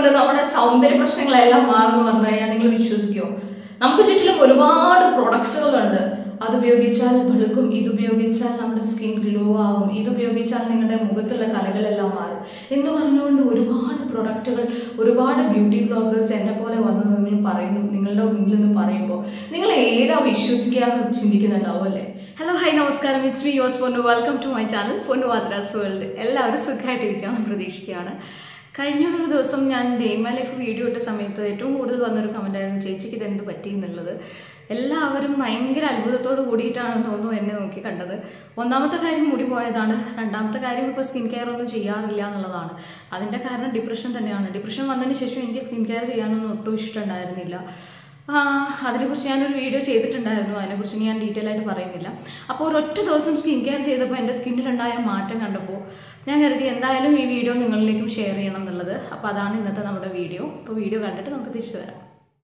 കൊണ്ട് നമ്മുടെ സൗന്ദര്യ പ്രശ്നങ്ങളെല്ലാം മാറുമെന്ന് പറഞ്ഞു കഴിഞ്ഞാൽ നിങ്ങൾ വിശ്വസിക്കുമോ നമുക്ക് ചുറ്റിലും ഒരുപാട് പ്രൊഡക്ട്സുകളുണ്ട് അത് ഉപയോഗിച്ചാൽ വെളുക്കും ഇത് ഉപയോഗിച്ചാൽ നമ്മുടെ സ്കിൻ ഗ്ലോ ആവും ഇത് ഉപയോഗിച്ചാൽ നിങ്ങളുടെ മുഖത്തുള്ള കലകളെല്ലാം മാറും എന്ന് പറഞ്ഞുകൊണ്ട് ഒരുപാട് പ്രൊഡക്റ്റുകൾ ഒരുപാട് ബ്യൂട്ടി ബ്ലോഗേഴ്സ് എന്നെ പോലെ വന്ന് നിങ്ങൾ പറയുന്നു നിങ്ങളുടെ മുന്നിൽ നിന്ന് പറയുമ്പോൾ നിങ്ങൾ ഏതാ വിശ്വസിക്കാന്ന് ചിന്തിക്കുന്നുണ്ടാവും അല്ലേ ഹലോ ഹൈ നമസ്കാരം ഇറ്റ്സ് മീ യോസ് Ponnu welcome to my channel പൊന്നു വാദ്രാസ് വേൾഡ് എല്ലാവരും സുഖമായിട്ടിരിക്കാമെന്ന് പ്രതീക്ഷിക്കുകയാണ് കഴിഞ്ഞ ഒരു ദിവസം ഞാൻ ഡേ മൈ ലൈഫ് വീഡിയോ ഇട്ട സമയത്ത് ഏറ്റവും കൂടുതൽ വന്നൊരു കമൻ്റ് ആയിരുന്നു ചേച്ചിക്ക് ഇത് എന്ത് പറ്റി എന്നുള്ളത് എല്ലാവരും ഭയങ്കര അത്ഭുതത്തോട് കൂടിയിട്ടാണെന്ന് തോന്നുന്നു എന്നെ നോക്കി കണ്ടത് ഒന്നാമത്തെ കാര്യം മുടി പോയതാണ് രണ്ടാമത്തെ കാര്യം ഇപ്പോൾ സ്കിൻ കെയർ ഒന്നും ചെയ്യാറില്ല എന്നുള്ളതാണ് അതിൻ്റെ കാരണം ഡിപ്രഷൻ തന്നെയാണ് ഡിപ്രഷൻ വന്നതിന് ശേഷം എനിക്ക് സ്കിൻ കെയർ ചെയ്യാനൊന്നും ഒട്ടും ഇഷ്ടമുണ്ടായിരുന്നില്ല ആ, അതിനെക്കുറിച്ച് ഞാനൊരു വീഡിയോ ചെയ്തിട്ടുണ്ടായിരുന്നു അതിനെക്കുറിച്ച് ഞാൻ ഡീറ്റെയിൽ ആയിട്ട് പറയുന്നില്ല അപ്പോൾ ഒരൊറ്റ ദിവസം സ്കിൻ കെയർ ചെയ്തപ്പോൾ എൻ്റെ സ്കിന്നിലുണ്ടായ മാറ്റം കണ്ടപ്പോൾ ഞാൻ കരുതി എന്തായാലും ഈ വീഡിയോ നിങ്ങളിലേക്കും ഷെയർ ചെയ്യണം എന്നുള്ളത് അപ്പോൾ അതാണ് ഇന്നത്തെ നമ്മുടെ വീഡിയോ അപ്പോൾ വീഡിയോ കണ്ടിട്ട് നമുക്ക് തിരിച്ചു വരാം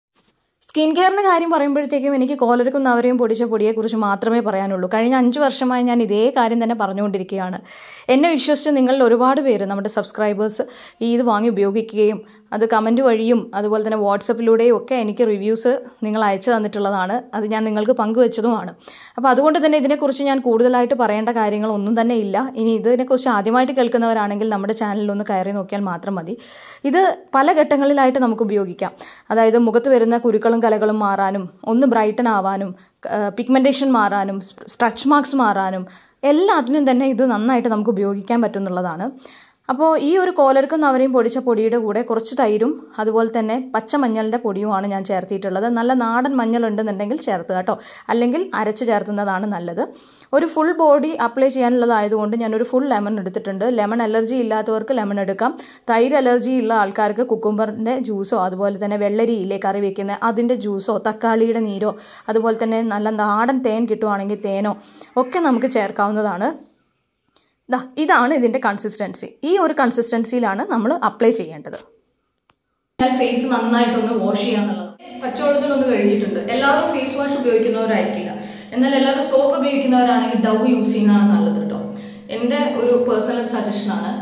സ്കിൻ കെയറിൻ്റെ കാര്യം പറയുമ്പോഴത്തേക്കും എനിക്ക് കോലരക്കുന്നവരെയും പൊടിച്ച പൊടിയെക്കുറിച്ച് മാത്രമേ പറയാനുള്ളൂ കഴിഞ്ഞ അഞ്ച് വർഷമായി ഞാൻ ഇതേ കാര്യം തന്നെ പറഞ്ഞുകൊണ്ടിരിക്കുകയാണ് എന്നെ വിശ്വസിച്ച് നിങ്ങളിൽ ഒരുപാട് പേര് നമ്മുടെ സബ്സ്ക്രൈബേഴ്സ് ഈ ഇത് വാങ്ങി ഉപയോഗിക്കുകയും അത് കമൻറ്റ് വഴിയും അതുപോലെ തന്നെ വാട്സപ്പിലൂടെയും ഒക്കെ എനിക്ക് റിവ്യൂസ് നിങ്ങൾ അയച്ചു തന്നിട്ടുള്ളതാണ് അത് ഞാൻ നിങ്ങൾക്ക് പങ്കുവെച്ചതുമാണ് അപ്പോൾ അതുകൊണ്ട് തന്നെ ഇതിനെക്കുറിച്ച് ഞാൻ കൂടുതലായിട്ട് പറയേണ്ട കാര്യങ്ങൾ ഒന്നും തന്നെ ഇല്ല ഇനി ഇതിനെക്കുറിച്ച് ആദ്യമായിട്ട് കേൾക്കുന്നവരാണെങ്കിൽ നമ്മുടെ ചാനലിൽ ഒന്ന് കയറി നോക്കിയാൽ മാത്രം മതി ഇത് പല ഘട്ടങ്ങളിലായിട്ട് നമുക്ക് ഉപയോഗിക്കാം അതായത് മുഖത്ത് വരുന്ന കുരുക്കളും കലകളും മാറാനും ഒന്ന് ബ്രൈറ്റൻ ആവാനും പിഗ്മെൻറ്റേഷൻ മാറാനും സ്ട്രച്ച് മാർക്സ് മാറാനും എല്ലാത്തിനും തന്നെ ഇത് നന്നായിട്ട് നമുക്ക് ഉപയോഗിക്കാൻ പറ്റുന്നുള്ളതാണ് അപ്പോൾ ഈ ഒരു കോലർക്കും നവരെയും പൊടിച്ച പൊടിയുടെ കൂടെ കുറച്ച് തൈരും അതുപോലെ തന്നെ പച്ചമഞ്ഞളിൻ്റെ പൊടിയുമാണ് ഞാൻ ചേർത്തിട്ടുള്ളത് നല്ല നാടൻ മഞ്ഞൾ ഉണ്ടെന്നുണ്ടെങ്കിൽ ചേർത്ത് കേട്ടോ അല്ലെങ്കിൽ അരച്ച് ചേർത്തുന്നതാണ് നല്ലത് ഒരു ഫുൾ ബോഡി അപ്ലൈ ചെയ്യാനുള്ളതായതുകൊണ്ട് ഞാനൊരു ഫുൾ ലെമൺ എടുത്തിട്ടുണ്ട് ലെമൺ അലർജി ഇല്ലാത്തവർക്ക് ലെമൺ എടുക്കാം തൈര് അലർജി ഉള്ള ആൾക്കാർക്ക് കുക്കുംബറിൻ്റെ ജ്യൂസോ അതുപോലെ തന്നെ വെള്ളരിയിലെ കറി വെക്കുന്ന അതിൻ്റെ ജ്യൂസോ തക്കാളിയുടെ നീരോ അതുപോലെ തന്നെ നല്ല നാടൻ തേൻ കിട്ടുവാണെങ്കിൽ തേനോ ഒക്കെ നമുക്ക് ചേർക്കാവുന്നതാണ് ദാ ഇതാണ് ഇതിൻ്റെ കൺസിസ്റ്റൻസി ഈ ഒരു കൺസിസ്റ്റൻസിയിലാണ് നമ്മൾ അപ്ലൈ ചെയ്യേണ്ടത് ഞാൻ ഫേസ് നന്നായിട്ടൊന്ന് വാഷ് ചെയ്യാന്നുള്ളത് പച്ചവെള്ളത്തിലൊന്ന് കഴുകിയിട്ടുണ്ട് എല്ലാവരും ഫേസ് വാഷ് ഉപയോഗിക്കുന്നവരായിരിക്കില്ല എന്നാൽ എല്ലാവരും സോപ്പ് ഉപയോഗിക്കുന്നവരാണെങ്കിൽ ഡവ് യൂസ് ചെയ്യുന്നതാണ് നല്ലത് കേട്ടോ എൻ്റെ ഒരു പേഴ്സണൽ സജഷനാണ്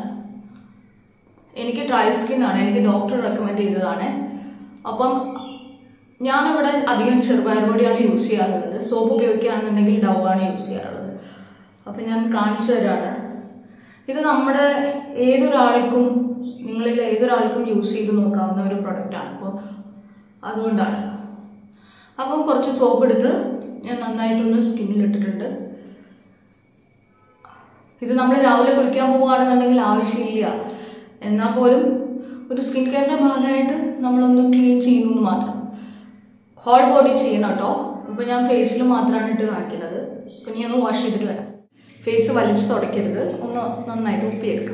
എനിക്ക് ഡ്രൈ സ്കിൻ ആണ് എനിക്ക് ഡോക്ടർ റെക്കമെൻഡ് ചെയ്തതാണ് അപ്പം ഞാനിവിടെ അധികം ചെറുപയർ പൊടിയാണ് യൂസ് ചെയ്യാറുള്ളത് സോപ്പ് ഉപയോഗിക്കുകയാണെന്നുണ്ടെങ്കിൽ ഡവ് ആണ് യൂസ് ചെയ്യാറുള്ളത് അപ്പം ഞാൻ കാണിച്ചു തരാണ് ഇത് നമ്മുടെ ഏതൊരാൾക്കും നിങ്ങളിൽ ഏതൊരാൾക്കും യൂസ് ചെയ്ത് നോക്കാവുന്ന ഒരു പ്രൊഡക്റ്റാണ് അപ്പോൾ അതുകൊണ്ടാണ് അപ്പം കുറച്ച് സോപ്പ് എടുത്ത് ഞാൻ നന്നായിട്ടൊന്ന് സ്കിന്നിൽ ഇട്ടിട്ടുണ്ട് ഇത് നമ്മൾ രാവിലെ കുളിക്കാൻ പോവുകയാണെന്നുണ്ടെങ്കിൽ ആവശ്യമില്ല എന്നാൽ പോലും ഒരു സ്കിൻ കെയറിൻ്റെ ഭാഗമായിട്ട് നമ്മളൊന്ന് ക്ലീൻ ചെയ്യുന്നു എന്ന് മാത്രം ഹോൾ ബോഡി ചെയ്യണം കേട്ടോ ഇപ്പോൾ ഞാൻ ഫേസിൽ മാത്രമാണ് ഇട്ട് കാണിക്കുന്നത് അപ്പം ഞാൻ ഒന്ന് വാഷ് ചെയ്തിട്ട് വരാം ഫേസ് വലിച്ചു തുടയ്ക്കരുത് ഒന്ന് നന്നായിട്ട് ഉപ്പിയെടുക്കുക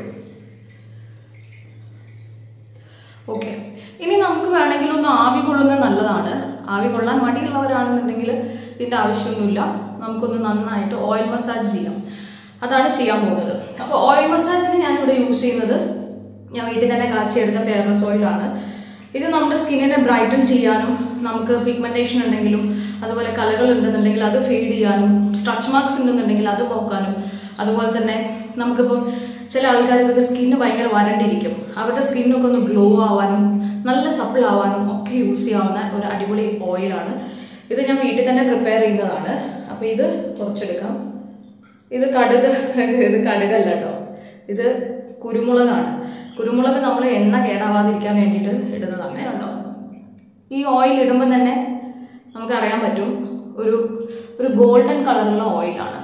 ഓക്കെ ഇനി നമുക്ക് വേണമെങ്കിൽ ഒന്ന് ആവി കൊള്ളുന്നത് നല്ലതാണ് ആവി കൊള്ളാൻ മടിയുള്ളവരാണെന്നുണ്ടെങ്കിൽ ഇതിൻ്റെ ആവശ്യമൊന്നുമില്ല നമുക്കൊന്ന് നന്നായിട്ട് ഓയിൽ മസാജ് ചെയ്യാം അതാണ് ചെയ്യാൻ പോകുന്നത് അപ്പോൾ ഓയിൽ മസാജിന് ഞാനിവിടെ യൂസ് ചെയ്യുന്നത് ഞാൻ വീട്ടിൽ തന്നെ കാച്ചിയെടുത്ത ഫെയർനെസ് ഓയിലാണ് ഇത് നമ്മുടെ സ്കിന്നിനെ ബ്രൈറ്റൻ ചെയ്യാനും നമുക്ക് പിഗ്മെൻറ്റേഷൻ ഉണ്ടെങ്കിലും അതുപോലെ കലകൾ ഉണ്ടെന്നുണ്ടെങ്കിൽ അത് ഫീഡ് ചെയ്യാനും സ്ട്രച്ച് മാർക്സ് ഉണ്ടെന്നുണ്ടെങ്കിൽ അത് പോക്കാനും അതുപോലെ തന്നെ നമുക്കിപ്പോൾ ചില ആൾക്കാർക്കൊക്കെ സ്കിന്ന് ഭയങ്കര വരണ്ടിരിക്കും അവരുടെ സ്കിന്നൊക്കെ ഒന്ന് ഗ്ലോ ആവാനും നല്ല സപ്പിൾ ആവാനും ഒക്കെ യൂസ് ചെയ്യാവുന്ന ഒരു അടിപൊളി ഓയിലാണ് ഇത് ഞാൻ വീട്ടിൽ തന്നെ പ്രിപ്പയർ ചെയ്യുന്നതാണ് അപ്പോൾ ഇത് കുറച്ചെടുക്കാം ഇത് കടുക് ഇത് കടുകല്ല കേട്ടോ ഇത് കുരുമുളകാണ് കുരുമുളക് നമ്മൾ എണ്ണ കേടാവാതിരിക്കാൻ വേണ്ടിയിട്ട് ഇടുന്നതാണ് കേട്ടോ ഈ ഓയിൽ ഇടുമ്പോൾ തന്നെ നമുക്കറിയാൻ പറ്റും ഒരു ഒരു ഗോൾഡൻ കളറുള്ള ഓയിലാണ്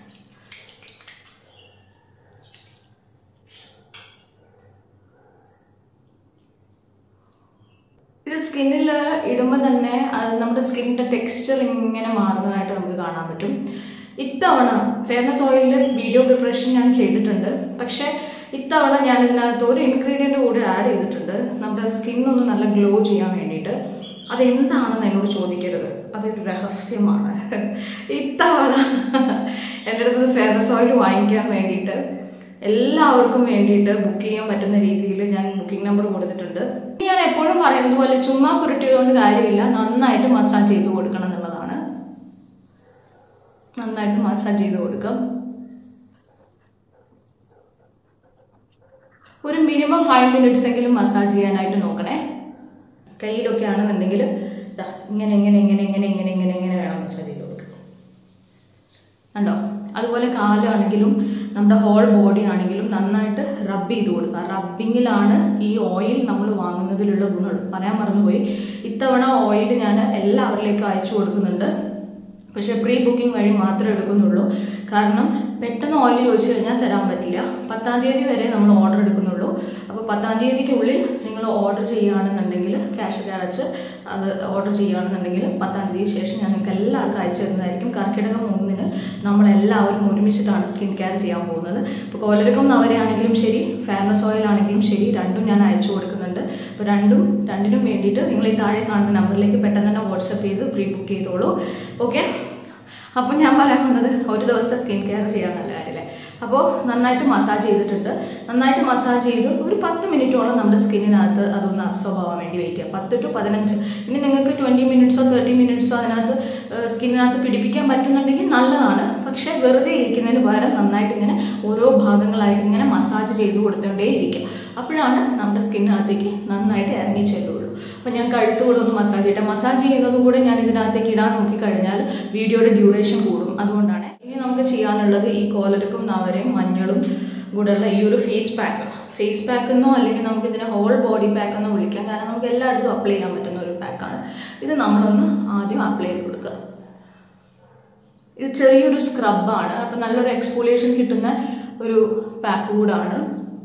ഇത് സ്കിന്നിൽ ഇടുമ്പോൾ തന്നെ അത് നമ്മുടെ സ്കിന്നിൻ്റെ ടെക്സ്ചർ ഇങ്ങനെ മാറുന്നതായിട്ട് നമുക്ക് കാണാൻ പറ്റും ഇത്തവണ ഫെയർനെസ് ഓയിലിൻ്റെ വീഡിയോ പ്രിപ്പറേഷൻ ഞാൻ ചെയ്തിട്ടുണ്ട് പക്ഷേ ഇത്തവണ ഞാൻ ഇതിനകത്ത് ഒരു ഇൻഗ്രീഡിയൻ്റ് കൂടി ആഡ് ചെയ്തിട്ടുണ്ട് നമ്മുടെ സ്കിന്നൊന്ന് നല്ല ഗ്ലോ ചെയ്യാൻ വേണ്ടിയിട്ട് അതെന്താണെന്ന് എന്നോട് ചോദിക്കരുത് അതൊരു രഹസ്യമാണ് ഇത്തവണ എൻ്റെ അടുത്ത് ഫെയർനെസ് ഓയിൽ വാങ്ങിക്കാൻ വേണ്ടിയിട്ട് എല്ലാവർക്കും വേണ്ടിയിട്ട് ബുക്ക് ചെയ്യാൻ പറ്റുന്ന രീതിയിൽ ഞാൻ ബുക്കിംഗ് നമ്പർ കൊടുത്തിട്ടുണ്ട് ഞാൻ എപ്പോഴും പറയുന്നത് പോലെ ചുമ്മാ പുരട്ടിയതുകൊണ്ട് കാര്യമില്ല നന്നായിട്ട് മസാജ് ചെയ്ത് കൊടുക്കണം എന്നുള്ളതാണ് നന്നായിട്ട് മസാജ് ചെയ്ത് കൊടുക്കാം ഒരു മിനിമം ഫൈവ് മിനിറ്റ്സ് എങ്കിലും മസാജ് ചെയ്യാനായിട്ട് നോക്കണേ കയ്യിലൊക്കെ ആണെന്നുണ്ടെങ്കിൽ ദാ ഇങ്ങനെ ഇങ്ങനെ ഇങ്ങനെ ഇങ്ങനെ ഇങ്ങനെ ഇങ്ങനെ ഇങ്ങനെ വേണം മസാജ് ചെയ്ത് കൊടുക്കുക കണ്ടോ അതുപോലെ കാലാണെങ്കിലും നമ്മുടെ ഹോൾ ബോഡി ആണെങ്കിലും നന്നായിട്ട് റബ്ബ് ചെയ്ത് കൊടുക്കുക റബ്ബിങ്ങിലാണ് ഈ ഓയിൽ നമ്മൾ വാങ്ങുന്നതിലുള്ള ഗുണം പറയാൻ മറന്നുപോയി ഇത്തവണ ഓയിൽ ഞാൻ എല്ലാവരിലേക്കും അയച്ചു കൊടുക്കുന്നുണ്ട് പക്ഷേ പ്രീ ബുക്കിംഗ് വഴി മാത്രമേ എടുക്കുന്നുള്ളൂ കാരണം പെട്ടെന്ന് ഓയിൽ ചോദിച്ചു കഴിഞ്ഞാൽ തരാൻ പറ്റില്ല പത്താം തീയതി വരെ നമ്മൾ ഓർഡർ എടുക്കുന്നുള്ളൂ അപ്പോൾ പത്താം തീയതിക്കുള്ളിൽ നിങ്ങൾ ഓർഡർ ചെയ്യുകയാണെന്നുണ്ടെങ്കിൽ ക്യാഷ് ഒക്കെ അടച്ച് അത് ഓർഡർ ചെയ്യുകയാണെന്നുണ്ടെങ്കിൽ പത്താം തീയതി ശേഷം ഞാൻ നിങ്ങൾക്ക് എല്ലാവർക്കും അയച്ചു തരുന്നതായിരിക്കും കർക്കിടകം മൂന്നിന് നമ്മളെല്ലാവരും ഒരുമിച്ചിട്ടാണ് സ്കിൻ കെയർ ചെയ്യാൻ പോകുന്നത് ഇപ്പോൾ കോലരക്കം നവരയാണെങ്കിലും ശരി ഫെയർനെസ് ഓയിൽ ആണെങ്കിലും ശരി രണ്ടും ഞാൻ അയച്ചു കൊടുക്കുന്നുണ്ട് അപ്പോൾ രണ്ടും രണ്ടിനും വേണ്ടിയിട്ട് നിങ്ങൾ ഈ താഴെ കാണുന്ന നമ്പറിലേക്ക് പെട്ടെന്ന് തന്നെ വാട്സപ്പ് ചെയ്ത് പ്രീ ബുക്ക് ചെയ്തോളൂ ഓക്കെ അപ്പം ഞാൻ പറയാൻ വന്നത് ഒരു ദിവസത്തെ സ്കിൻ കെയർ ചെയ്യാൻ നല്ല കാര്യമല്ലേ അപ്പോൾ നന്നായിട്ട് മസാജ് ചെയ്തിട്ടുണ്ട് നന്നായിട്ട് മസാജ് ചെയ്ത് ഒരു പത്ത് മിനിറ്റോളം നമ്മുടെ സ്കിന്നിനകത്ത് അതൊന്ന് അബ്സോർബ് ആവാൻ വേണ്ടി വെയിറ്റ് ചെയ്യാം പത്ത് ടു പതിനഞ്ച് ഇനി നിങ്ങൾക്ക് ട്വൻറ്റി മിനിറ്റ്സോ തേർട്ടി മിനിറ്റ്സോ അതിനകത്ത് സ്കിന്നിനകത്ത് പിടിപ്പിക്കാൻ പറ്റുന്നുണ്ടെങ്കിൽ നല്ലതാണ് പക്ഷേ വെറുതെ ഇരിക്കുന്നതിന് പകരം നന്നായിട്ട് ഇങ്ങനെ ഓരോ ഭാഗങ്ങളായിട്ട് ഇങ്ങനെ മസാജ് ചെയ്ത് കൊടുത്തോണ്ടേ ഇരിക്കുക അപ്പോഴാണ് നമ്മുടെ സ്കിന്നിനകത്തേക്ക് നന്നായിട്ട് ഇറങ്ങി ചെല്ലുള്ളൂ അപ്പോൾ ഞാൻ കഴുത്ത് കൂടെ ഒന്ന് മസാജ് ചെയ്യട്ടെ മസാജ് ചെയ്യുന്നതും കൂടെ ഞാൻ ഇതിനകത്തേക്ക് ഇടാൻ നോക്കിക്കഴിഞ്ഞാൽ വീഡിയോയുടെ ഡ്യൂറേഷൻ കൂടും അതുകൊണ്ടാണ് ഇനി നമുക്ക് ചെയ്യാനുള്ളത് ഈ കോലരക്കും നവരയും മഞ്ഞളും കൂടെയുള്ള ഈ ഒരു ഫേസ് പാക്ക് ഫേസ് പാക്ക് എന്നോ അല്ലെങ്കിൽ നമുക്ക് ഇതിനെ ഹോൾ ബോഡി പാക്ക് എന്നോ വിളിക്കാം കാരണം നമുക്ക് എല്ലായിടത്തും അപ്ലൈ ചെയ്യാൻ പറ്റുന്ന ഒരു പാക്കാണ് ഇത് നമ്മളൊന്ന് ആദ്യം അപ്ലൈ ചെയ്ത് കൊടുക്കുക ഇത് ചെറിയൊരു സ്ക്രബാണ് അപ്പം നല്ലൊരു എക്സ്ഫോളിയേഷൻ കിട്ടുന്ന ഒരു പാക്ക് കൂടാണ്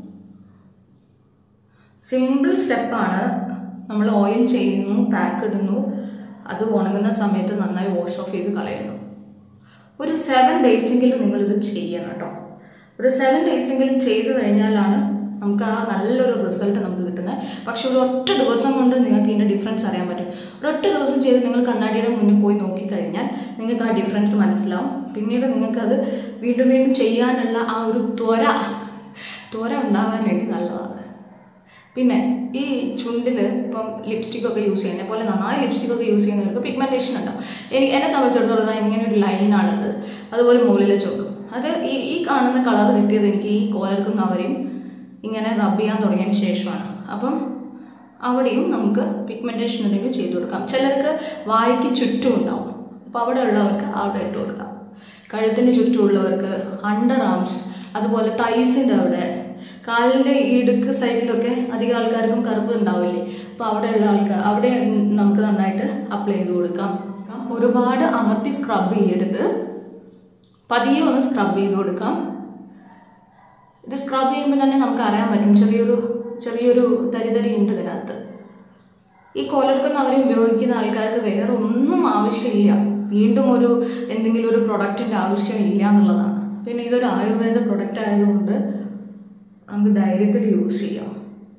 സിമ്പിൾ സ്റ്റെപ്പാണ് നമ്മൾ ഓയിൽ ചെയ്യുന്നു പാക്ക് ഇടുന്നു അത് ഉണങ്ങുന്ന സമയത്ത് നന്നായി വാഷ് ഓഫ് ചെയ്ത് കളയുന്നു ഒരു സെവൻ ഡേയ്സെങ്കിലും നിങ്ങളിത് ചെയ്യണം കേട്ടോ ഒരു സെവൻ ഡേയ്സെങ്കിലും ചെയ്തു കഴിഞ്ഞാലാണ് നമുക്ക് ആ നല്ലൊരു റിസൾട്ട് നമുക്ക് കിട്ടുന്നത് പക്ഷെ ഒരു ഒറ്റ ദിവസം കൊണ്ട് നിങ്ങൾക്ക് ഇതിൻ്റെ ഡിഫറൻസ് അറിയാൻ പറ്റും ഒരൊറ്റ ദിവസം ചെയ്ത് നിങ്ങൾ കണ്ണാടിയുടെ മുന്നിൽ പോയി നോക്കിക്കഴിഞ്ഞാൽ നിങ്ങൾക്ക് ആ ഡിഫറൻസ് മനസ്സിലാവും പിന്നീട് നിങ്ങൾക്കത് വീണ്ടും വീണ്ടും ചെയ്യാനുള്ള ആ ഒരു ത്വര ത്വര ഉണ്ടാകാൻ വേണ്ടി നല്ലതാണ് പിന്നെ ഈ ചുണ്ടിൽ ഇപ്പം ലിപ്സ്റ്റിക് ഒക്കെ യൂസ് ചെയ്യുന്ന പോലെ നന്നായി ലിപ്സ്റ്റിക് ഒക്കെ യൂസ് ചെയ്യുന്നവർക്ക് പിഗ്മെൻറ്റേഷൻ ഉണ്ടാവും എനിക്ക് എന്നെ സംബന്ധിച്ചിടത്തോളം ദാ ഇങ്ങനെ ഒരു ലൈനാണുള്ളത് അതുപോലെ മുകളിലെ ചോക്കും അത് ഈ ഈ കാണുന്ന കളർ കിട്ടിയത് എനിക്ക് ഈ കോലെടുക്കുന്നവരെയും ഇങ്ങനെ റബ്ബ് ചെയ്യാൻ തുടങ്ങിയതിന് ശേഷമാണ് അപ്പം അവിടെയും നമുക്ക് പിഗ്മെൻറ്റേഷൻ ഉണ്ടെങ്കിൽ ചെയ്തു കൊടുക്കാം ചിലർക്ക് വായിക്ക് ചുറ്റും ഉണ്ടാവും അപ്പോൾ അവിടെ ഉള്ളവർക്ക് അവിടെ ഇട്ട് കൊടുക്കാം കഴുത്തിന് ചുറ്റുമുള്ളവർക്ക് അണ്ടർ ആംസ് അതുപോലെ തൈസിൻ്റെ അവിടെ കാലിൻ്റെ ഈ ഇടുക്ക് സൈഡിലൊക്കെ അധികം ആൾക്കാർക്കും കറുപ്പ് ഉണ്ടാവില്ലേ അപ്പോൾ അവിടെയുള്ള ആൾക്കാർ അവിടെ നമുക്ക് നന്നായിട്ട് അപ്ലൈ ചെയ്ത് കൊടുക്കാം ഒരുപാട് അമർത്തി സ്ക്രബ് ചെയ്യരുത് പതിയെ ഒന്ന് സ്ക്രബ് ചെയ്ത് കൊടുക്കാം ഇത് സ്ക്രബ് ചെയ്യുമ്പോൾ തന്നെ നമുക്ക് അറിയാൻ പറ്റും ചെറിയൊരു ചെറിയൊരു തരിതരി ഉണ്ട് ഇതിനകത്ത് ഈ കോലെടുക്കുന്ന അവരെ ഉപയോഗിക്കുന്ന ആൾക്കാർക്ക് വേറെ ഒന്നും ആവശ്യമില്ല വീണ്ടും ഒരു എന്തെങ്കിലും ഒരു പ്രൊഡക്റ്റിൻ്റെ ആവശ്യമില്ല എന്നുള്ളതാണ് പിന്നെ ഇതൊരു ആയുർവേദ പ്രൊഡക്റ്റ് ആയതുകൊണ്ട് നമുക്ക് ധൈര്യത്തിൽ യൂസ് ചെയ്യാം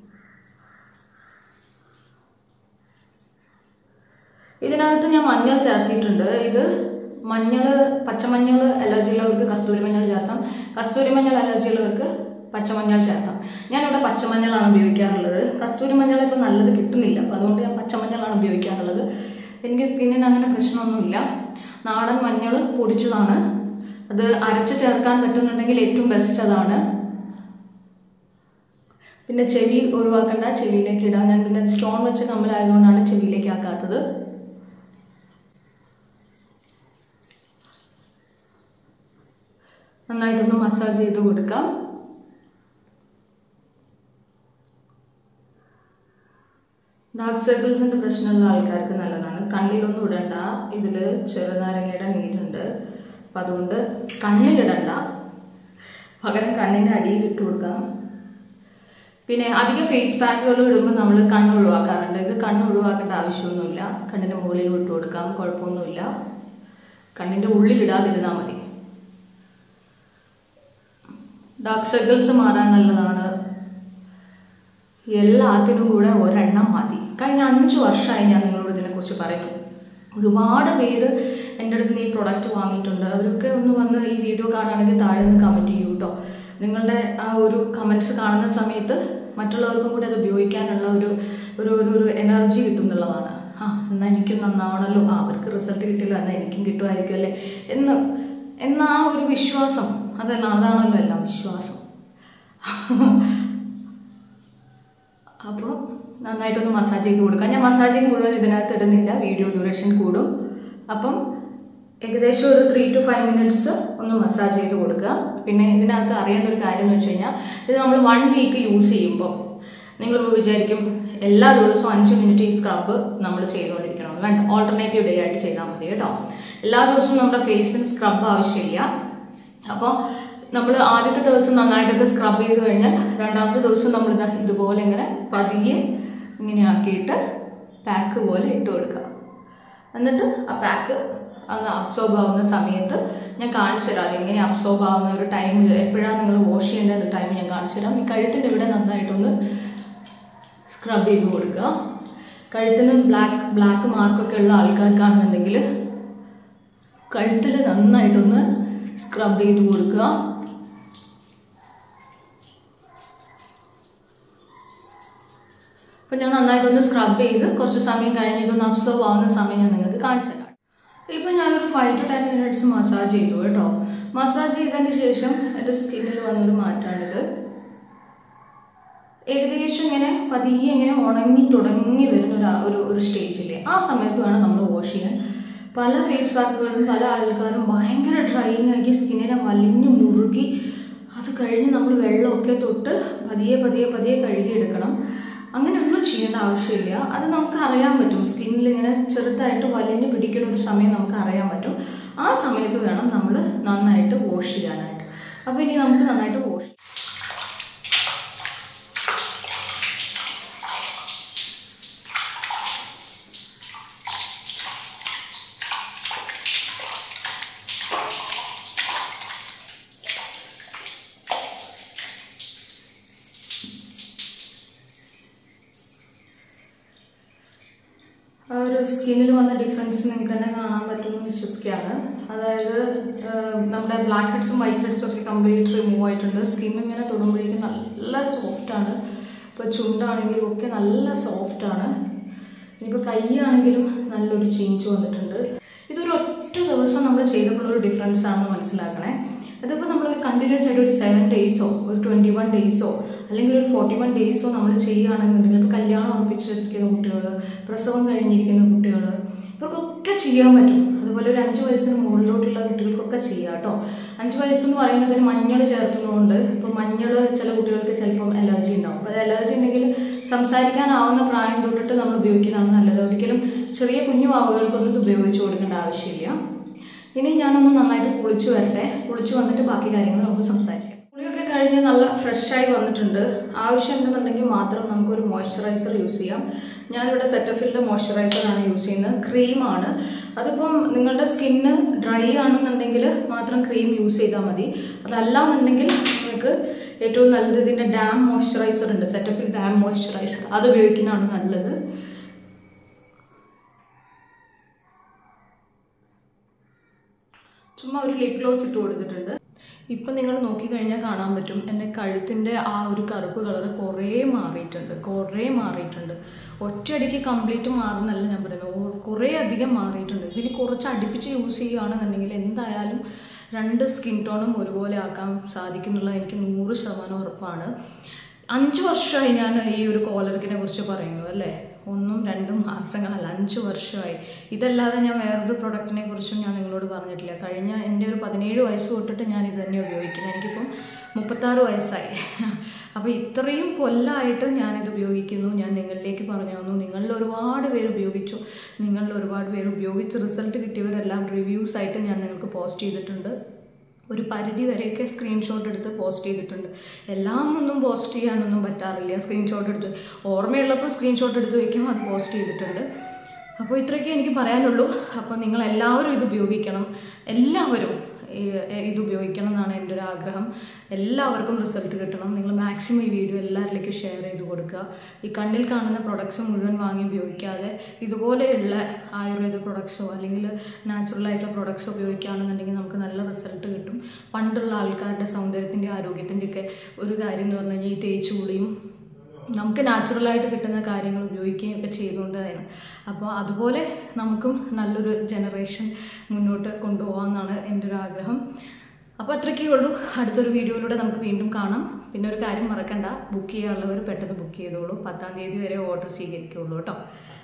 ഇതിനകത്ത് ഞാൻ മഞ്ഞൾ ചേർത്തിയിട്ടുണ്ട് ഇത് മഞ്ഞൾ പച്ചമഞ്ഞൾ അലർജി ഉള്ളവർക്ക് കസ്തൂരി മഞ്ഞൾ ചേർത്താം കസ്തൂരി മഞ്ഞൾ അലർജി ഉള്ളവർക്ക് പച്ചമഞ്ഞൾ ചേർത്താം ഞാനിവിടെ പച്ചമഞ്ഞളാണ് ഉപയോഗിക്കാറുള്ളത് കസ്തൂരി മഞ്ഞൾ ഇപ്പോൾ നല്ലത് കിട്ടുന്നില്ല അപ്പോൾ അതുകൊണ്ട് ഞാൻ പച്ചമഞ്ഞളാണ് ഉപയോഗിക്കാറുള്ളത് എനിക്ക് സ്കിന്നിന് അങ്ങനെ പ്രശ്നമൊന്നുമില്ല നാടൻ മഞ്ഞൾ പൊടിച്ചതാണ് അത് അരച്ച് ചേർക്കാൻ പറ്റുന്നുണ്ടെങ്കിൽ ഏറ്റവും ബെസ്റ്റ് അതാണ് പിന്നെ ചെവി ഒഴിവാക്കണ്ട ചെവിയിലേക്ക് ഇടാം ഞാൻ പിന്നെ സ്റ്റോൺ വെച്ച കമ്മലായതുകൊണ്ടാണ് ചെവിയിലേക്ക് ആക്കാത്തത് നന്നായിട്ടൊന്ന് മസാജ് ചെയ്ത് കൊടുക്കാം ഡാർക്ക് സർക്കിൾസിൻ്റെ പ്രശ്നമുള്ള ആൾക്കാർക്ക് നല്ലതാണ് കണ്ണിലൊന്നും ഇടണ്ട ഇതിൽ ചെറുനാരങ്ങയുടെ നീരുണ്ട് അപ്പം അതുകൊണ്ട് കണ്ണിലിടണ്ട പകരം കണ്ണിൻ്റെ അടിയിൽ ഇട്ട് കൊടുക്കാം പിന്നെ അധികം ഫേസ് പാക്കുകൾ ഇടുമ്പോൾ നമ്മൾ കണ്ണ് ഒഴിവാക്കാറുണ്ട് ഇത് കണ്ണ് ഒഴിവാക്കേണ്ട ആവശ്യമൊന്നുമില്ല കണ്ണിൻ്റെ മുകളിൽ വിട്ട് കൊടുക്കാം കുഴപ്പമൊന്നുമില്ല കണ്ണിൻ്റെ ഉള്ളിൽ ഇടാതിരുന്നാൽ മതി ഡാർക്ക് സർക്കിൾസ് മാറാൻ നല്ലതാണ് എല്ലാത്തിനും കൂടെ ഒരെണ്ണം മതി കഴിഞ്ഞ അഞ്ച് വർഷമായി ഞാൻ നിങ്ങളോട് ഇതിനെക്കുറിച്ച് പറയുന്നു ഒരുപാട് പേര് എൻ്റെ അടുത്ത് നിന്ന് ഈ പ്രൊഡക്റ്റ് വാങ്ങിയിട്ടുണ്ട് അവരൊക്കെ ഒന്ന് വന്ന് ഈ വീഡിയോ കാണുകയാണെങ്കിൽ താഴെ ഒന്ന് കമൻറ്റ് ചെയ്യൂ കേട്ടോ നിങ്ങളുടെ ആ ഒരു കമൻറ്റ്സ് കാണുന്ന സമയത്ത് മറ്റുള്ളവർക്കും കൂടി അത് ഉപയോഗിക്കാനുള്ള ഒരു ഒരു ഒരു ഒരു എനർജി കിട്ടും എന്നുള്ളതാണ് ആ എന്നാൽ എനിക്കും നന്നാവണമല്ലോ ആ അവർക്ക് റിസൾട്ട് കിട്ടില്ല എന്നാൽ എനിക്കും കിട്ടുമായിരിക്കും അല്ലേ എന്ന് എന്ന ആ ഒരു വിശ്വാസം അതല്ല അതാണല്ലോ എല്ലാം വിശ്വാസം അപ്പോൾ നന്നായിട്ടൊന്ന് മസാജ് ചെയ്ത് കൊടുക്കാം ഞാൻ മസാജിങ് മുഴുവൻ ഇതിനകത്ത് ഇടുന്നില്ല വീഡിയോ ഡ്യൂറേഷൻ കൂടും അപ്പം ഏകദേശം ഒരു ത്രീ ടു ഫൈവ് മിനിറ്റ്സ് ഒന്ന് മസാജ് ചെയ്ത് കൊടുക്കുക പിന്നെ ഇതിനകത്ത് അറിയേണ്ട ഒരു കാര്യം എന്ന് വെച്ച് കഴിഞ്ഞാൽ ഇത് നമ്മൾ വൺ വീക്ക് യൂസ് ചെയ്യുമ്പോൾ നിങ്ങൾ വിചാരിക്കും എല്ലാ ദിവസവും അഞ്ച് മിനിറ്റ് ഈ സ്ക്രബ് നമ്മൾ ചെയ്തുകൊണ്ടിരിക്കണം വേണ്ട ഓൾട്ടർനേറ്റീവ് ഡേ ആയിട്ട് ചെയ്താൽ മതി കേട്ടോ എല്ലാ ദിവസവും നമ്മുടെ ഫേസിന് സ്ക്രബ് ആവശ്യമില്ല അപ്പോൾ നമ്മൾ ആദ്യത്തെ ദിവസം നന്നായിട്ടൊക്കെ സ്ക്രബ് ചെയ്ത് കഴിഞ്ഞാൽ രണ്ടാമത്തെ ദിവസം നമ്മൾ ഇതാ ഇതുപോലെ ഇങ്ങനെ പതിയെ ഇങ്ങനെ ആക്കിയിട്ട് പാക്ക് പോലെ ഇട്ട് കൊടുക്കുക എന്നിട്ട് ആ പാക്ക് അങ്ങ് അബ്സോർബ് ആവുന്ന സമയത്ത് ഞാൻ കാണിച്ചു തരാം അതെങ്ങനെ അബ്സോർബ് ആവുന്ന ഒരു ടൈമിൽ എപ്പോഴാണ് നിങ്ങൾ വാഷ് ചെയ്യേണ്ട ടൈം ഞാൻ കാണിച്ചു തരാം ഈ കഴുത്തിൻ്റെ ഇവിടെ നന്നായിട്ടൊന്ന് സ്ക്രബ് ചെയ്ത് കൊടുക്കുക കഴുത്തിന് ബ്ലാക്ക് ബ്ലാക്ക് മാർക്കൊക്കെ ഉള്ള ആൾക്കാർക്കാണെന്നുണ്ടെങ്കിൽ കഴുത്തിൽ നന്നായിട്ടൊന്ന് സ്ക്രബ് ചെയ്ത് കൊടുക്കുക അപ്പം ഞാൻ നന്നായിട്ടൊന്ന് സ്ക്രബ് ചെയ്ത് കുറച്ച് സമയം കഴിഞ്ഞ് ഇതൊന്ന് അബ്സർവ് ആവുന്ന സമയം ഞാൻ നിങ്ങൾക്ക് കാണിച്ചു തരാം ഇപ്പം ഞാനൊരു five to ten minutes massage ചെയ്തു കേട്ടോ മസാജ് ചെയ്തതിന് ശേഷം എൻ്റെ സ്കിന്നിൽ വന്നൊരു മാറ്റമാണിത് ഏകദേശം ഇങ്ങനെ പതിയെ ഇങ്ങനെ ഉണങ്ങി തുടങ്ങി വരുന്ന ഒരു ഒരു ഒരു സ്റ്റേജില്ലേ ആ സമയത്ത് വേണം നമ്മൾ വാഷ് ചെയ്യാൻ പല ഫേസ് പാക്കുകളും പല ആൾക്കാരും ഭയങ്കര ഡ്രൈയിങ് ആക്കി സ്കിന്നിനെ വലിഞ്ഞു മുറുകി അത് കഴിഞ്ഞ് നമ്മൾ വെള്ളമൊക്കെ തൊട്ട് പതിയെ പതിയെ പതിയെ കഴുകിയെടുക്കണം അങ്ങനെ ഒന്നും ചെയ്യേണ്ട ആവശ്യമില്ല അത് നമുക്ക് അറിയാൻ പറ്റും സ്കിന്നിൽ ഇങ്ങനെ ചെറുതായിട്ട് വലിഞ്ഞ് പിടിക്കുന്ന ഒരു സമയം നമുക്ക് അറിയാൻ പറ്റും ആ സമയത്ത് വേണം നമ്മൾ നന്നായിട്ട് വാഷ് ചെയ്യാനായിട്ട് അപ്പോൾ ഇനി നമുക്ക് നന്നായിട്ട് വാഷ് ആ ഒരു സ്കിന്നിൽ വന്ന ഡിഫറൻസ് നിങ്ങൾക്ക് തന്നെ കാണാൻ പറ്റുമെന്ന് വിശ്വസിക്കുകയാണ് അതായത് ആഹ് നമ്മുടെ ബ്ലാക്ക് ഹെഡ്സും വൈറ്റ് ഹെഡ്സും ഒക്കെ കംപ്ലീറ്റ് റിമൂവ് ആയിട്ടുണ്ട് സ്കിൻ ഇങ്ങനെ തൊടുമ്പോഴേക്കും നല്ല സോഫ്റ്റാണ് ഇപ്പോൾ ചുണ്ടാണെങ്കിലും ഒക്കെ നല്ല സോഫ്റ്റാണ് ഇനിയിപ്പോൾ കൈയാണെങ്കിലും നല്ലൊരു ചേഞ്ച് വന്നിട്ടുണ്ട് ഇതൊരു ഒറ്റ ദിവസം നമ്മൾ ചെയ്തപ്പോഴൊരു ഡിഫറൻസ് ആണെന്ന് മനസ്സിലാക്കണേ അതിപ്പോൾ നമ്മളൊരു കണ്ടിന്യൂസ് ആയിട്ട് ഒരു സെവൻ ഡേയ്സോ ഒരു ട്വൻറ്റി വൺ ഡേയ്സോ അല്ലെങ്കിൽ ഒരു ഫോർട്ടി വൺ ഡേയ്സോ നമ്മൾ ചെയ്യുകയാണെന്നുണ്ടെങ്കിൽ ഇപ്പോൾ കല്യാണം ഉറപ്പിച്ചിരിക്കുന്ന കുട്ടികൾ പ്രസവം കഴിഞ്ഞിരിക്കുന്ന കുട്ടികൾ ഇവർക്കൊക്കെ ചെയ്യാൻ പറ്റും അതുപോലെ ഒരു അഞ്ച് വയസ്സിന് മുകളിലോട്ടുള്ള കുട്ടികൾക്കൊക്കെ ചെയ്യാം കേട്ടോ അഞ്ച് വയസ്സെന്ന് പറയുന്നതിന് മഞ്ഞൾ ചേർത്തുന്നതുകൊണ്ട് ഇപ്പോൾ മഞ്ഞൾ ചില കുട്ടികൾക്ക് ചിലപ്പം അലർജി ഉണ്ടാവും അപ്പോൾ അത് അലർജി ഉണ്ടെങ്കിൽ സംസാരിക്കാനാവുന്ന പ്രായം തൊട്ടിട്ട് നമ്മൾ ഉപയോഗിക്കുന്നതാണ് നല്ലത് ഒരിക്കലും ചെറിയ കുഞ്ഞു വാവുകൾക്കൊന്നും ഇത് ഉപയോഗിച്ച് കൊടുക്കേണ്ട ആവശ്യമില്ല ഇനി ഞാനൊന്ന് നന്നായിട്ട് കുളിച്ചു വരട്ടെ കുളിച്ചു വന്നിട്ട് ബാക്കി കാര്യങ്ങൾ നമുക്ക് സംസാരിക്കാം കുളിയൊക്കെ കഴിഞ്ഞ് നല്ല ഫ്രഷായി വന്നിട്ടുണ്ട് ആവശ്യമുണ്ടെന്നുണ്ടെങ്കിൽ മാത്രം നമുക്കൊരു മോയ്സ്ചറൈസർ യൂസ് ചെയ്യാം ഞാനിവിടെ സെറ്റഫിലിൻ്റെ മോയ്സ്ചറൈസറാണ് യൂസ് ചെയ്യുന്നത് ക്രീമാണ് അതിപ്പം നിങ്ങളുടെ സ്കിന്ന് ഡ്രൈ ആണെന്നുണ്ടെങ്കിൽ മാത്രം ക്രീം യൂസ് ചെയ്താൽ മതി അതല്ല എന്നുണ്ടെങ്കിൽ നിങ്ങൾക്ക് ഏറ്റവും നല്ലത് ഇതിൻ്റെ ഡാം മോയ്സ്ചറൈസർ ഉണ്ട് സെറ്റഫിൽ ഡാം മോയ്സ്ചറൈസർ അത് ഉപയോഗിക്കുന്നതാണ് നല്ലത് ചുമ്മാ ഒരു ലിപ് ഗ്ലോസ് ഇട്ട് കൊടുത്തിട്ടുണ്ട് ഇപ്പം നിങ്ങൾ നോക്കിക്കഴിഞ്ഞാൽ കാണാൻ പറ്റും എൻ്റെ കഴുത്തിൻ്റെ ആ ഒരു കറുപ്പ് കളറ് കുറേ മാറിയിട്ടുണ്ട് കുറേ മാറിയിട്ടുണ്ട് ഒറ്റയടിക്ക് കംപ്ലീറ്റ് മാറുന്നല്ല ഞാൻ പറയുന്നത് ഓ- കുറേ അധികം മാറിയിട്ടുണ്ട് ഇതിന് കുറച്ച് അടുപ്പിച്ച് യൂസ് ചെയ്യുകയാണെന്നുണ്ടെങ്കിൽ എന്തായാലും രണ്ട് സ്കിൻ ടോണും ഒരുപോലെ ആക്കാൻ സാധിക്കുന്നുള്ളത് എനിക്ക് നൂറ് ശതമാനം ഉറപ്പാണ് അഞ്ച് വർഷമായി ഞാൻ ഈ ഒരു കോലർക്കിനെ കുറിച്ച് പറയുന്നു അല്ലേ ഒന്നും രണ്ടും മാസങ്ങളല്ല അഞ്ച് വർഷമായി ഇതല്ലാതെ ഞാൻ വേറൊരു പ്രൊഡക്റ്റിനെ കുറിച്ചും ഞാൻ നിങ്ങളോട് പറഞ്ഞിട്ടില്ല കഴിഞ്ഞ എൻ്റെ ഒരു പതിനേഴ് വയസ്സ് തൊട്ടിട്ട് ഞാൻ ഇത് തന്നെ ഉപയോഗിക്കുന്നത് എനിക്കിപ്പം മുപ്പത്താറ് വയസ്സായി അപ്പോൾ ഇത്രയും കൊല്ലമായിട്ട് ഞാനിത് ഉപയോഗിക്കുന്നു ഞാൻ നിങ്ങളിലേക്ക് പറഞ്ഞു തന്നു നിങ്ങളിൽ ഒരുപാട് പേര് ഉപയോഗിച്ചു നിങ്ങളിൽ ഒരുപാട് പേര് ഉപയോഗിച്ച് റിസൾട്ട് കിട്ടിയവരെല്ലാം റിവ്യൂസ് ആയിട്ട് ഞാൻ നിങ്ങൾക്ക് പോസ്റ്റ് ചെയ്തിട്ടുണ്ട് ഒരു പരിധി വരെയൊക്കെ സ്ക്രീൻഷോട്ട് എടുത്ത് പോസ്റ്റ് ചെയ്തിട്ടുണ്ട് എല്ലാം ഒന്നും പോസ്റ്റ് ചെയ്യാനൊന്നും പറ്റാറില്ല സ്ക്രീൻഷോട്ട് എടുത്ത് ഓർമ്മയുള്ളപ്പോൾ സ്ക്രീൻഷോട്ട് എടുത്ത് വയ്ക്കും അത് പോസ്റ്റ് ചെയ്തിട്ടുണ്ട് അപ്പോൾ ഇത്രയൊക്കെ എനിക്ക് പറയാനുള്ളൂ അപ്പോൾ നിങ്ങൾ എല്ലാവരും ഇത് ഉപയോഗിക്കണം എല്ലാവരും ഈ- ഇത് ഉപയോഗിക്കണം എന്നാണ് എൻ്റെ ഒരു ആഗ്രഹം എല്ലാവർക്കും റിസൾട്ട് കിട്ടണം നിങ്ങൾ മാക്സിമം ഈ വീഡിയോ എല്ലാവരിലേക്കും ഷെയർ ചെയ്ത് കൊടുക്കുക ഈ കണ്ണിൽ കാണുന്ന പ്രൊഡക്ട്സ് മുഴുവൻ വാങ്ങി ഉപയോഗിക്കാതെ ഇതുപോലെയുള്ള ആയുർവേദ പ്രൊഡക്ട്സോ അല്ലെങ്കിൽ നാച്ചുറൽ ആയിട്ടുള്ള പ്രൊഡക്ട്സോ ഉപയോഗിക്കുകയാണെന്നുണ്ടെങ്കിൽ നമുക്ക് നല്ല റിസൾട്ട് കിട്ടും പണ്ടുള്ള ആൾക്കാരുടെ സൗന്ദര്യത്തിൻ്റെ ആരോഗ്യത്തിൻ്റെയൊക്കെ ഒരു കാര്യം എന്ന് പറഞ്ഞു കഴിഞ്ഞാൽ ഈ തേച്ചുകൂടിയും നമുക്ക് നാച്ചുറലായിട്ട് കിട്ടുന്ന കാര്യങ്ങൾ ഉപയോഗിക്കുകയും ഒക്കെ ചെയ്തുകൊണ്ടാണ് അപ്പോൾ അതുപോലെ നമുക്കും നല്ലൊരു ജനറേഷൻ മുന്നോട്ട് കൊണ്ടുപോകാമെന്നാണ് എൻ്റെ ഒരു ആഗ്രഹം അപ്പോൾ അത്രയ്ക്കേ ഉള്ളൂ അടുത്തൊരു വീഡിയോയിലൂടെ നമുക്ക് വീണ്ടും കാണാം പിന്നെ ഒരു കാര്യം മറക്കണ്ട ബുക്ക് ചെയ്യാനുള്ളവർ പെട്ടെന്ന് ബുക്ക് ചെയ്തോളൂ പത്താം തീയതി വരെ ഓർഡർ സ്വീകരിക്കുള്ളൂ കേട്ടോ